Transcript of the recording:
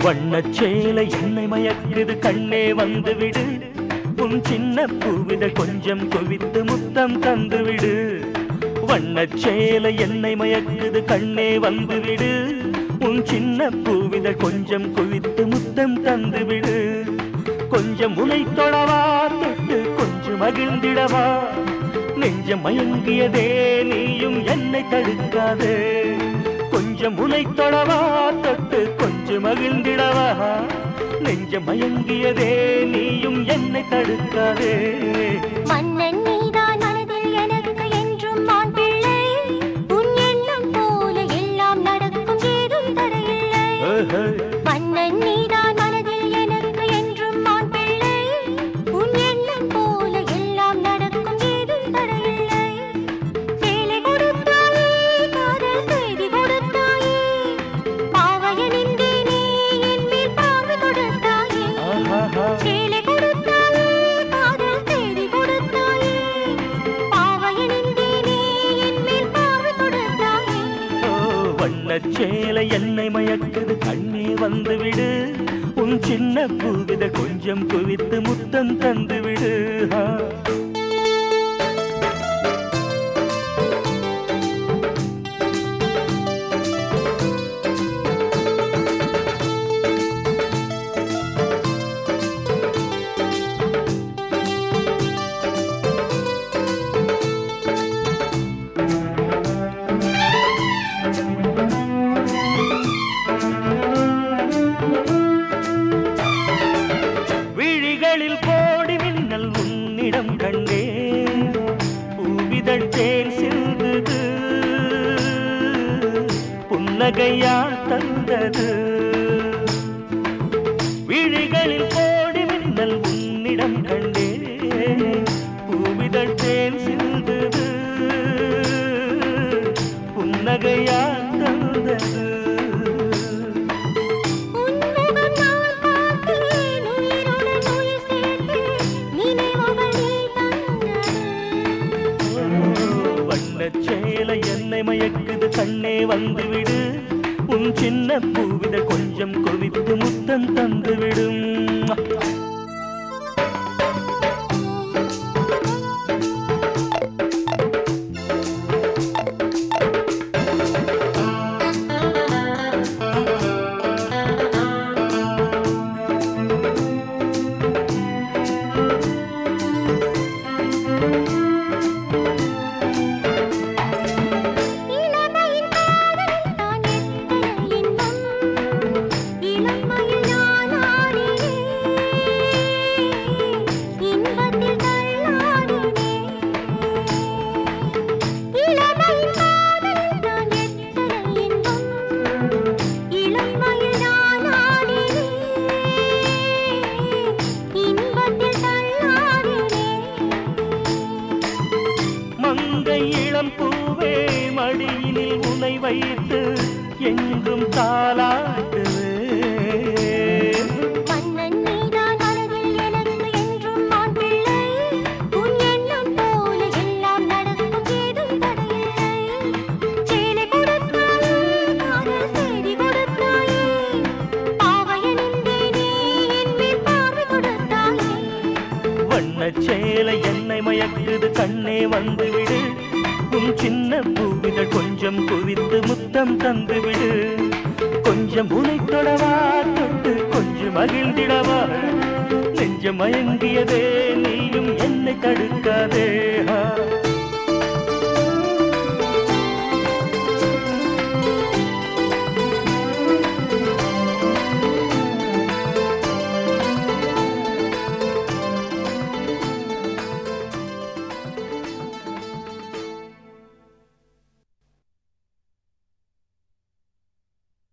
வண்ணச் சேலை என்னை மயக்குது கண்ணே வந்து விடு உன் சின்ன பூவித கொஞ்சம் குவித்து முத்தம் தந்து விடு வண்ணச் சேலை என்னை மயக்குது கண்ணே வந்து விடு உன் சின்ன பூவித கொஞ்சம் குவித்து முத்தம் தந்து விடு கொஞ்சம் முனை தொழவா தொட்டு கொஞ்சம் மகிழ்ந்திடவா நெஞ்சம் மயங்கியதே நீயும் என்னை தடுக்காதே கொஞ்சம் முனை தொழவா தொட்டு கொஞ்சம் மகிழ்ந்திடவா நெஞ்சம் மயங்கியதே நீயும் என்னை தடுக்காதே மன்னன் நீதான் மனதில் எனக்கு என்றும் ஆண் பிள்ளை உன் எண்ணம் போல எல்லாம் நடக்கும் ஏதும் தடையில்லை ஓஹோ. மன்னன் நீதான் மனதில் எனக்கு என்றும் ஆண் பிள்ளை உன் எண்ணம் போல எல்லாம் நடக்கும் ஏதும் தடையில்லை சேலை கொடுத்தாயே காதல் செய்தி கொடுத்தாயே பாவையனின்றேனே என் மேல் பார்வை கொடுத்தாயே ஆஹாஹா. சேலை கொடுத்தாயே காதல் செய்தி கொடுத்தாயே பாவையனின்றேனே என் மேல் பார்வை கொடுத்தாயே ஓ, வண்ணச் சேலை என்னை மயக்குது கண்ணே வந்து விடு உன் சின்ன பூவித கொஞ்சம் குவித்து முத்தம் தந்து விடு ஆ. விழிகளில் கோடி மின்னல் உன்னிடம் கண்டேன் பூவிதழ் தேன் சிந்துது புன்னகையா தந்தது விழிகளில் கோடி மின்னல் உன்னிடம் கண்டேன் பூவிதழ் தேன் சிந்துது புன்னகையா தந்தது உன்முகம் நான் பார்த்தேன் உயிருடன் உயிர் சேர்த்தேன் நினைவுகள் நீ தந்தது வண்ணச் சேலை என்னை மயக்குது கண்ணே வந்து விடு உன் சின்ன பூவித கொஞ்சம் குவித்து முத்தம் தந்து விடும் இளமையின் காதல் தான் எத்தனை இன்பம் இளமையில் நான் ஆடினேன் இன்பத்தில் தள்ளாடினேன் இளமையின் காதல் தான் எத்தனை இன்பம் இளமையில் நான் ஆடினேன் இன்பத்தில் தள்ளாடினேன் மங்கை இளம் பூவே மடியினில் உனை வைத்து எங்கும் தாளாட்டுவே மன்னன் நீதான் மனதில் எனக்கு என்றும் ஆண் பிள்ளை உன் எண்ணம் போல எல்லாம் நடக்கும் ஏதும் தடையில்லை சேலை கொடுத்தாயே காதல் செய்தி கொடுத்தாயே பாவையனின்றேனே என் மேல் பார்வை கொடுத்தாயே வண்ணச் சேலை என்னை மயக்குது கண்ணே வந்து விடு உன் சின்ன பூவிதழ் கொஞ்சம் குவித்து முத்தம் தந்து விடு கொஞ்சம் உனை தொடவா தொட்டு கொஞ்சம் மகிழ்ந்திடவா நெஞ்சம் மயங்கியதே நீயும் என்னை தடுக்காதே ஆ.